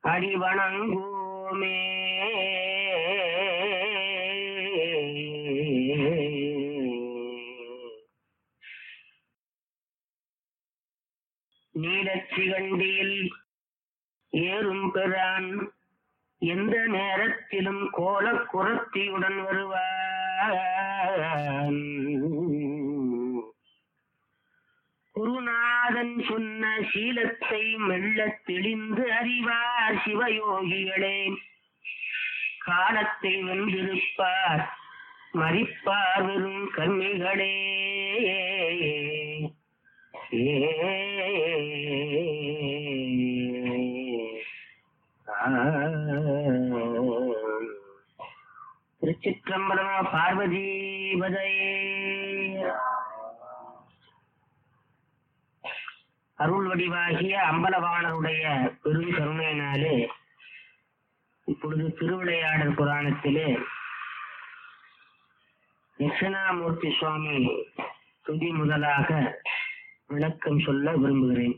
அடி வணங்குமே நீலச்சிகண்டியில் ஏறும் பெறான் எந்த நேரத்திலும் கோல குரத்தியுடன் வருவான் குருநாதன் சொன்ன சீலத்தை மெல்லத் தெளிந்து அறிவார் சிவயோகிகளே காலத்தை வென்றிருப்பார் மறிப்பார் வெறும் கன்னிகளே ஏ திருச்சிற்றம்பலமா பார்வதி பதையே அருள் வடிவாகிய அம்பலவாணருடைய பெரும் கருணையினாலே இப்பொழுது திருவிளையாடல் புராணத்திலே தட்சிணாமூர்த்தி சுவாமி துதி முதலாக விளக்கம் சொல்ல விரும்புகிறேன்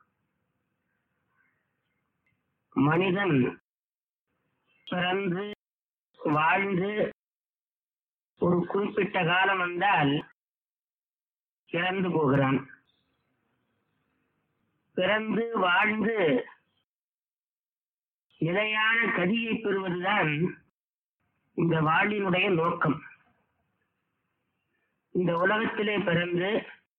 மனிதன் பிறந்து வாழ்ந்து ஒரு குறிப்பிட்ட காலம் வந்தால் இறந்து போகிறான் பிறந்து வாழ்ந்து நிலையான கதியை பெறுவதுதான் இந்த வாழ்வினுடைய நோக்கம் இந்த உலகத்திலே பிறந்து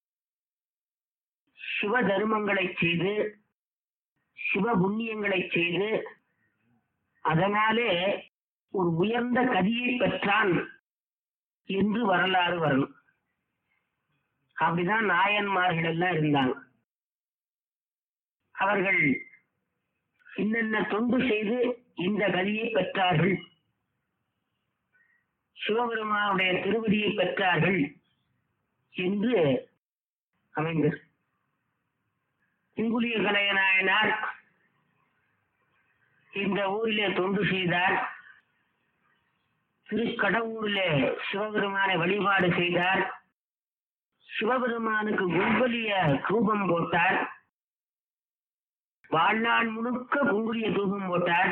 சிவ தர்மங்களை செய்து சிவ புண்ணியங்களை செய்து அதனாலே ஒரு உயர்ந்த கதியை பெற்றான் என்று வரலாறு வரணும் அப்படிதான் நாயன்மார்கள் எல்லாம் இருந்தாங்க அவர்கள் என்னென்ன தொண்டு செய்து இந்த கதியை பெற்றார்கள் சிவபெருமானுடைய திருவடியை பெற்றார்கள் என்று அமைந்தது இங்குலிய கலையநாயனார் இந்த ஊரிலே தொண்டு செய்தார் திருக்கடவுரிலே சிவபெருமானை வழிபாடு செய்தார் சிவபெருமானுக்கு கும்பலிய தூபம் போட்டார் வாழ்நாள் முழுக்க குங்குலிய தூபம் போட்டார்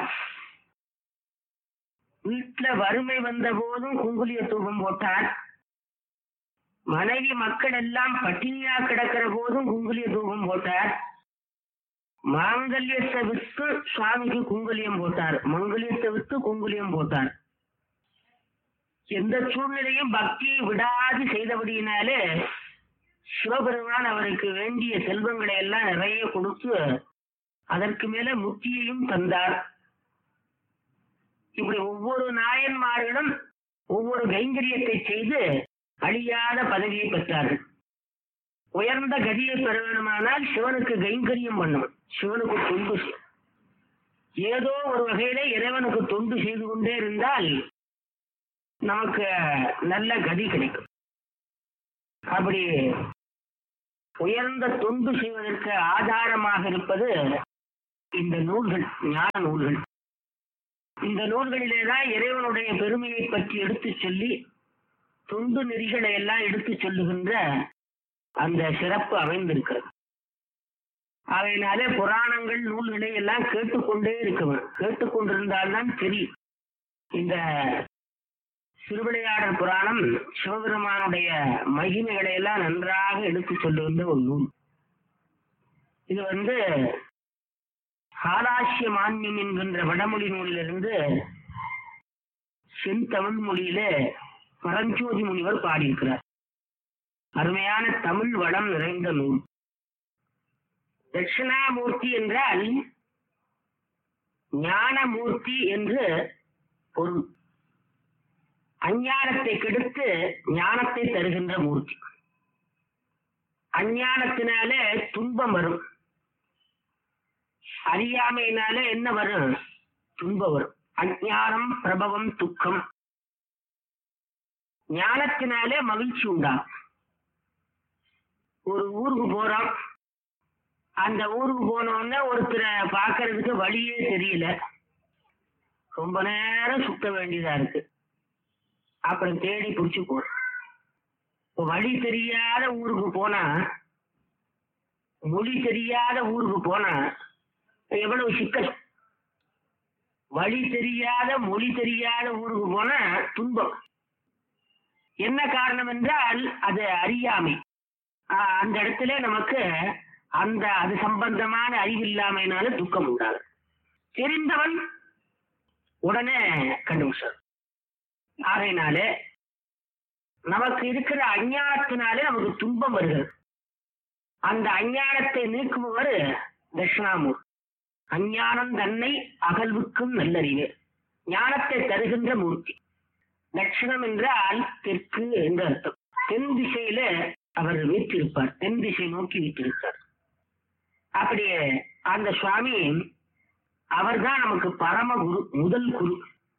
வீட்டுல வறுமை வந்த போதும் குங்குலிய தூபம் போட்டார் மனைவி மக்கள் எல்லாம் பட்டினியா கிடக்கிற போதும் குங்குலிய தூபம் போட்டார் மாங்கல்யத்தை விட்டு சுவாமிக்கு குங்குலியம் போட்டார் மங்கல்யத்தை விட்டு குங்குலியம் போட்டார் எந்த சூழ்நிலையும் பக்தியை விடாது செய்தபடியினாலே சிவபெருமான் அவருக்கு வேண்டிய செல்வங்களை எல்லாம் நிறைய கொடுத்து அதற்கு மேல முக்தியையும் தந்தார் இப்படி ஒவ்வொரு நாயன்மார்களும் ஒவ்வொரு கைங்கரியத்தை செய்து அழியாத பதவியை பெற்றார்கள் உயர்ந்த கதியை பெற வேணுமானால் சிவனுக்கு கைங்கரியம் பண்ணும் சிவனுக்கு தொண்டு செய்- ஏதோ ஒரு வகையில இறைவனுக்கு தொண்டு செய்து கொண்டே இருந்தால் நமக்கு நல்ல கதி கிடைக்கும் அப்படி உயர்ந்த தொண்டு செய்வதற்கு ஆதாரமாக இருப்பது இந்த நூல்கள் ஞான நூல்கள் இந்த நூல்களிலே தான் இறைவனுடைய பெருமையை பற்றி எடுத்துச் சொல்லி தொண்டு நெறிகளை எல்லாம் எடுத்துச் சொல்லுகின்ற அந்த சிறப்பு அமைந்திருக்கிறது அவையினாலே புராணங்கள் நூல்களை எல்லாம் கேட்டுக்கொண்டே இருக்கவன் கேட்டுக்கொண்டிருந்தால்தான் தெரியும் இந்த திருவிளையாடல் புராணம் சிவபெருமானுடைய மகிமைகளை எல்லாம் நன்றாக எடுத்து சொல்லுகின்ற ஒரு நூல் இது வந்து ஹாலாசிய மான்யம் என்கின்ற வடமொழி நூலிலிருந்து செந்தமிழ் மொழியிலே பரஞ்சோதி முனிவர் பாடியிருக்கிறார் அருமையான தமிழ் வளம் நிறைந்த நூல் தட்சிணாமூர்த்தி என்றால் ஞானமூர்த்தி என்று பொருள் அஞ்ஞானத்தை கெடுத்து ஞானத்தை தருகின்ற மூர்த்தி அஞ்ஞானத்தினாலே துன்பம் வரும் அறியாமையினாலே என்ன வரும் துன்பம் வரும் அஞ்ஞானம் பிரபவம் துக்கம் ஞானத்தினாலே மகிழ்ச்சி உண்டாகும் ஒரு ஊருக்கு போறோம் அந்த ஊருக்கு போனோடனே ஒருத்தரை பார்க்கறதுக்கு வழியே தெரியல ரொம்ப நேரம் சுத்த வேண்டியதா இருக்கு அப்புறம் தேடி பிடிச்சு போ இப்ப வழி தெரியாத ஊருக்கு போனா மொழி தெரியாத ஊருக்கு போனா எவ்வளவு சிக்கல் வழி தெரியாத மொழி தெரியாத ஊருக்கு போன துன்பம் என்ன காரணம் என்றால் அது அறியாமை ஆஹ் அந்த இடத்துல நமக்கு அந்த அது சம்பந்தமான அறிவு இல்லாமையினால துக்கம் உண்டாகும் தெரிந்தவன் உடனே கண்டுபிடிச்சார் ஆகையினாலே நமக்கு இருக்கிற அஞ்ஞானத்தினாலே நமக்கு துன்பம் வருகிறது அந்த அஞ்ஞானத்தை நீக்குபவர் தட்சிணாமூர் அஞ்ஞானம் தன்னை அகழ்வுக்கும் நல்லறிவு ஞானத்தை தருகின்ற மூர்த்தி தட்சிணம் என்றால் தெற்கு என்று அர்த்தம் தென் திசையில அவர் வீற்றிருப்பார் தென் திசை நோக்கி வீற்றிருப்பார் அப்படியே அந்த சுவாமி அவர்தான் நமக்கு பரமகுரு முதல் குரு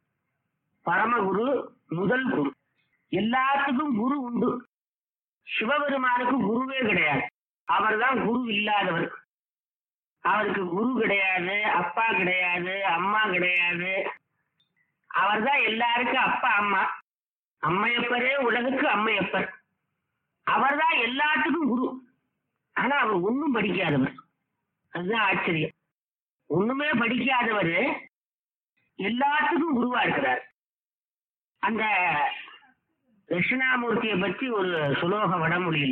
பரமகுரு முதல் குரு எல்லாத்துக்கும் குரு உண்டு சிவபெருமானுக்கு குருவே கிடையாது அவர்தான் குரு இல்லாதவர் அவருக்கு குரு கிடையாது அப்பா கிடையாது அம்மா கிடையாது அவர்தான் எல்லாருக்கும் அப்பா அம்மா அம்மையப்பரே உலகுக்கு அம்மையப்பர் அவர்தான் எல்லாத்துக்கும் குரு ஆனா அவர் ஒண்ணும் படிக்காதவர் அதுதான் ஆச்சரியம் ஒண்ணுமே படிக்காதவர் எல்லாத்துக்கும் குருவா இருக்கிறார் அந்த தட்சிணாமூர்த்தியை பற்றி ஒரு சுலோக வடமொழியில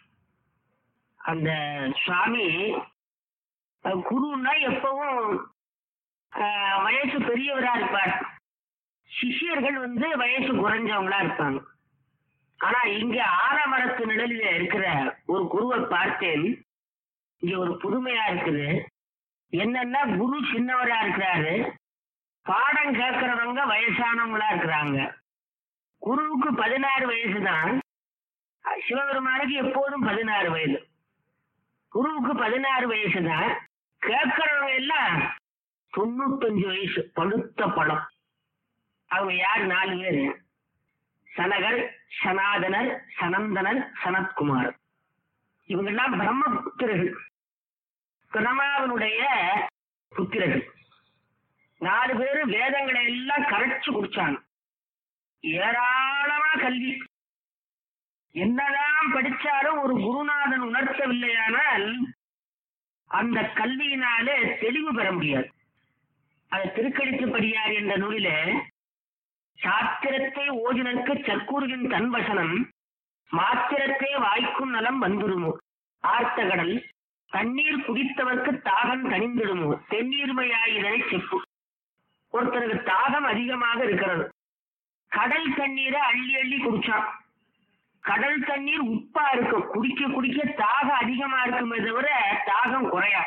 அந்த சுவாமி அஹ், குருன்னா எப்பவும் அஹ், வயசு பெரியவரா இருப்பார் சிஷ்யர்கள் வந்து வயசு குறைஞ்சவங்களா இருப்பாங்க ஆனா இங்க ஆலமரத்து நிழலில இருக்கிற ஒரு குருவை பார்த்தேன் இங்க ஒரு புதுமையா இருக்குது என்னன்னா குரு சின்னவரா இருக்கிறாரு பாடம் கேட்கறவங்க வயசானவங்களா இருக்கிறாங்க குருவுக்கு பதினாறு வயசு தான் சிவபெருமானுக்கு எப்போதும் பதினாறு வயது குருவுக்கு பதினாறு வயசு தான் கேட்கறவங்க எல்லாம் தொண்ணூத்தஞ்சு வயசு பழுத்த பழம் அவங்க யார் நாலு பேரு சனகர் சனாதனர் சனந்தனர் சனத்குமார் இவங்கெல்லாம் பிரம்ம புத்திரர்கள் பிரமாவனுடைய புத்திரர்கள் நாலு பேரு வேதங்களை எல்லாம் கரைச்சு குடிச்சாங்க ஏராளமா கல்வி என்னதான் படிச்சாலும் ஒரு குருநாதன் உணர்த்தவில்லையானால் அந்த கல்வியினாலே தெளிவு பெற முடியாது அது திருக்கடித்துப்படியார் என்ற நூலிலே சாத்திரத்தை ஓதினருக்கு சற்கூறுகின் தன்வசனம் மாத்திரத்தே வாய்க்கும் நலம் வந்துருமோ ஆர்த்த கடல் தண்ணீர் குடித்தவர்க்கு தாகம் தணிந்திடுமோ தென்னீர்மையாய் இதனை செப்பு ஒருத்தருக்கு தாகம் அதிகமாக இருக்கிறது கடல் தண்ணீரை அள்ளி அள்ளி குடிச்சான் கடல் தண்ணீர் உப்பா இருக்கும் குடிக்க குடிக்க தாகம் அதிகமா இருக்குமே தவிர தாகம் குறையா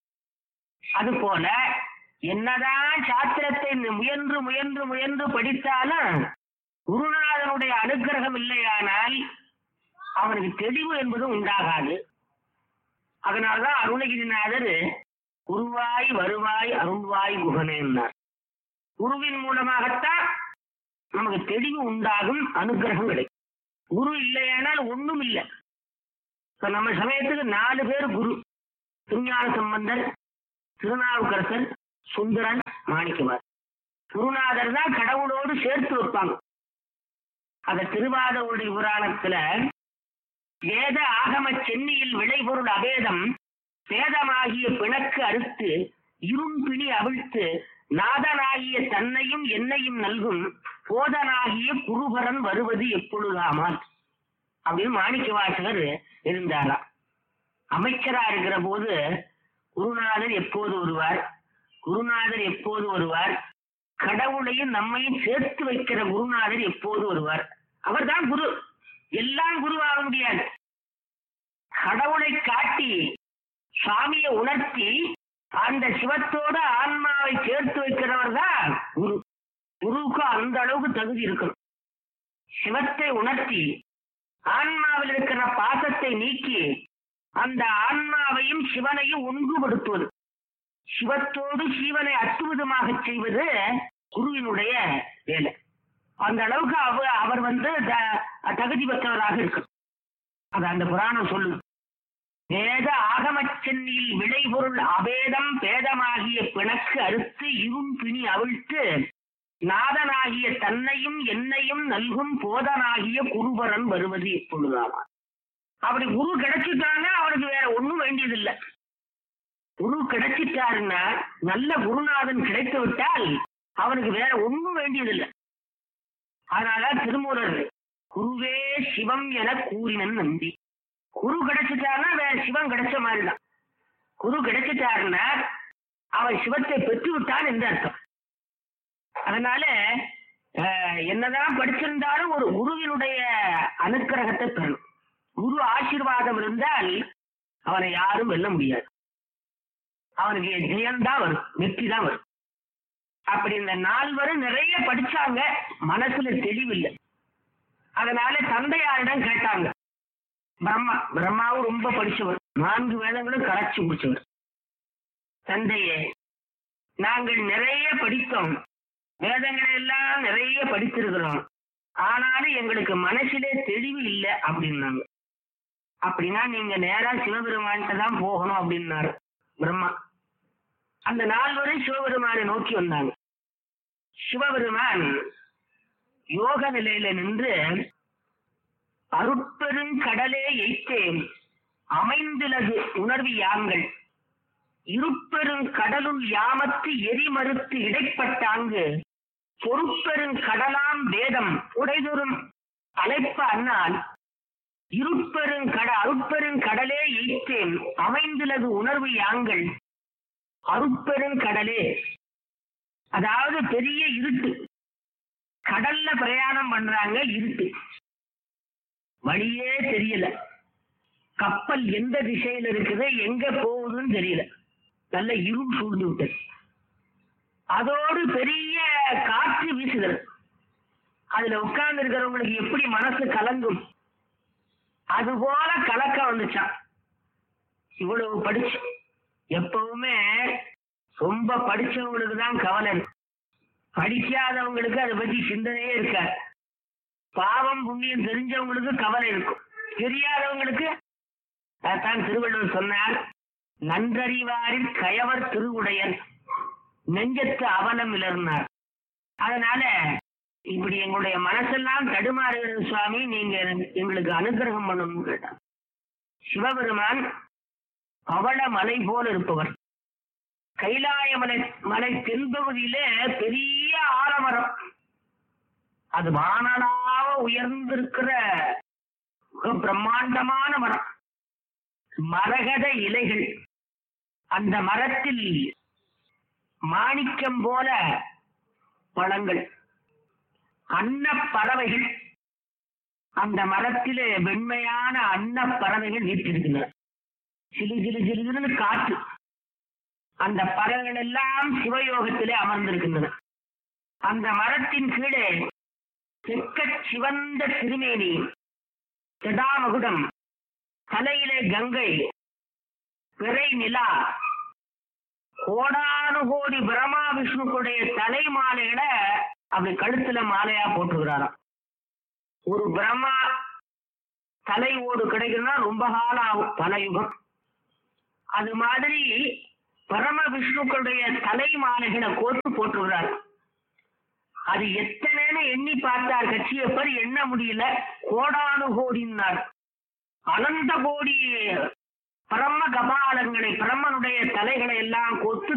அது போல என்னதான் சாத்திரத்தை முயன்று முயன்று முயன்று படித்தாலும் குருநாதனுடைய அனுக்கிரகம் இல்லையானால் அவனுக்கு தெளிவு என்பது உண்டாகாது அதனால்தான் அருணகிரிநாதர் குருவாய் வருவாய் அருள்வாய் குகனேன்னார் குருவின் மூலமாகத்தான் நமக்கு தெளிவு உண்டாகும் அனுக்கிரகம் கிடைக்கும் குரு இல்லையானால் ஒண்ணும் இல்லை இப்ப நம்ம சமயத்துக்கு நாலு பேர் குரு திருஞான சம்பந்தர் திருநாவுக்கரசர் சுந்தரன் மாணிக்கவார் குருநாதர் தான் கடவுளோடு சேர்த்து வைப்பாங்க அத திருவாதவுடைய புராணத்துல வேத ஆகம சென்னியில் விளைபொருள் அபேதம் பேதமாகிய பிணக்கு அறுத்து இரும்பிணி அவிழ்த்து நாதனாகிய தன்னையும் என்னையும் நல்கும் போதனாகிய குருபரன் வருவது எப்பொழுதாமால் அப்படின்னு மாணிக்க வாசகர் இருந்தாராம் அமைச்சரா இருக்கிற போது குருநாதர் எப்போது வருவார் குருநாதர் எப்போது வருவார் கடவுளையும் நம்மையும் சேர்த்து வைக்கிற குருநாதர் எப்போது வருவார் அவர்தான் குரு எல்லாம் குருவாக முடியாது கடவுளை காட்டி சுவாமியை உணர்த்தி அந்த சிவத்தோட ஆன்மாவை சேர்த்து வைக்கிறவர் தான் குரு குருவுக்கு அந்த அளவுக்கு தகுதி இருக்கணும் சிவத்தை உணர்த்தி ஆன்மாவில் இருக்கிற பாசத்தை நீக்கி அந்த ஆன்மாவையும் சிவனையும் ஒன்றுபடுத்துவது சிவத்தோடு சிவனை அத்துவிதமாக செய்வது குருவினுடைய வேலை அந்த அளவுக்கு அவர் அவர் வந்து த- தகுதி பெற்றவராக இருக்கணும் அது அந்த புராணம் சொல்லுது வேத ஆகமச் சென்னியில் விளைபொருள் அபேதம் பேதமாகிய பிணக்கு அறுத்து இரும்பிணி அவிழ்த்து நாதனாகிய தன்னையும் என்னையும் நல்கும் போதனாகிய குருபரன் வருவது எப்பொழுதாமா அப்படி குரு கிடைச்சிட்டாங்க அவனுக்கு வேற ஒண்ணும் வேண்டியதில்லை குரு கிடைச்சிட்டாருன்னா நல்ல குருநாதன் கிடைத்து விட்டால் அவனுக்கு வேற ஒண்ணும் வேண்டியதில்லை அதனால திருமூலர் குருவே சிவம் என கூறினன் நம்பி குரு கிடைச்சிட்டாருன்னா வேற சிவம் கிடைச்ச மாதிரிதான் குரு கிடைச்சிட்டாருன்னா அவன் சிவத்தை பெற்று விட்டான் என்று அர்த்தம் அதனால அஹ், என்னதான் படிச்சிருந்தாலும் ஒரு குருவினுடைய அனுக்கிரகத்தை பெறணும் குரு ஆசீர்வாதம் இருந்தால் அவனை யாரும் வெல்ல முடியாது அவனுக்கு ஜெயம்தான் வரும் வெற்றி தான் வரும் அப்படி இந்த நால்வரும் நிறைய படிச்சாங்க மனசுல தெளிவில்லை அதனால தந்தையாரிடம் கேட்டாங்க பிரம்மா பிரம்மாவும் ரொம்ப படிச்சவர் நான்கு வேதங்களும் கரைச்சி முடிச்சவர் தந்தையே நாங்கள் நிறைய படித்தோம் வேதங்களை எல்லாம் நிறைய படித்திருக்கிறோம் ஆனாலும் எங்களுக்கு மனசிலே தெளிவு இல்லை அப்படின்னாங்க அப்படின்னா நீங்க நேரா சிவபெருமான்கிட்ட தான் போகணும் அப்படின்னாரு பிரம்மா அந்த நால்வரும் சிவபெருமானை நோக்கி வந்தாங்க சிவபெருமான் யோக நிலையில நின்று அருட்பெருங்கடலே எய்த்தேன் அமைந்துலகு உணர்வு யாங்கள் இருப்பெருங்கடலுள் யாமத்து எரிமறுத்து இடைப்பட்டாங்கு பொறுப்பெருங்கடலாம் வேதம் உடைதொரும் அழைப்ப அண்ணால் இருப்பெருங்கட அருட்பெருங்கடலே எய்த்தேன் அமைந்துலகு உணர்வு யாங்கள் அருட்பெருங்கடலே அதாவது பெரிய இருட்டு கடல்ல பிரயாணம் பண்றாங்க இருட்டு வழியே தெரியல கப்பல் எந்த திசையில இருக்குது எங்க போகுதுன்னு தெரியல நல்ல இருள் சூழ்ந்து விட்டது அதோடு பெரிய காற்று வீசுகிறது அதுல உட்கார்ந்து இருக்கிறவங்களுக்கு எப்படி மனசு கலங்கும் அது போல கலக்க வந்துச்சான் இவ்வளவு படிச்சு எப்பவுமே ரொம்ப படிச்சவங்களுக்கு தான் கவலை படிக்காதவங்களுக்கு அதை பத்தி சிந்தனையே இருக்காது பாவம் புண்ணியம் தெரிஞ்சவங்களுக்கு கவலை இருக்கும் தெரியாதவங்களுக்கு அதான் திருவள்ளுவர் சொன்னார் நன்றறிவாரில் கயவர் திருவுடையன் நெஞ்சத்து அவலம் இலர்னார் அதனால இப்படி எங்களுடைய மனசெல்லாம் தடுமாறுகிறது சுவாமி நீங்க எங்களுக்கு அனுகிரகம் பண்ணணும் கேட்டார் சிவபெருமான் பவள மலை போல இருப்பவர் கைலாய மலை மலை தென்பகுதியிலே பெரிய ஆலமரம் அது வானலாக உயர்ந்திருக்கிற மிக பிரம்மாண்டமான மரம் மரகத இலைகள் அந்த மரத்தில் மாணிக்கம் போல பழங்கள் அன்ன பறவைகள் அந்த மரத்திலே வெண்மையான அன்ன பறவைகள் வீட்டிருக்கின்றன சிலு சிலு சிலு சிலுன்னு காற்று அந்த பறவைகள் எல்லாம் சிவயோகத்திலே அமர்ந்திருக்கின்றன அந்த மரத்தின் கீழே செக்கச் சிவந்த திருமேனி ஜடாமகுடம் தலையிலே கங்கை பிறை நிலா கோடானு கோடி பிரம்மா விஷ்ணுக்குடைய தலை மாலைகளை அப்படி கழுத்துல மாலையா போட்டுக்கிறாராம் ஒரு பிரம்மா தலை ஓடு கிடைக்கணும்னா ரொம்ப காலம் ஆகும் பல யுகம் அது மாதிரி பரம விஷ்ணுக்களுடைய தலை மாலைகளை கோத்து போட்டுக்கிறார் அது எத்தனைன்னு எண்ணி பார்த்தார் கட்சியப்பர் எண்ண முடியல கோடானு கோடினார் அனந்த கோடி பரம கபாலங்களை பிரம்மனுடைய தலைகளை எல்லாம் கோத்து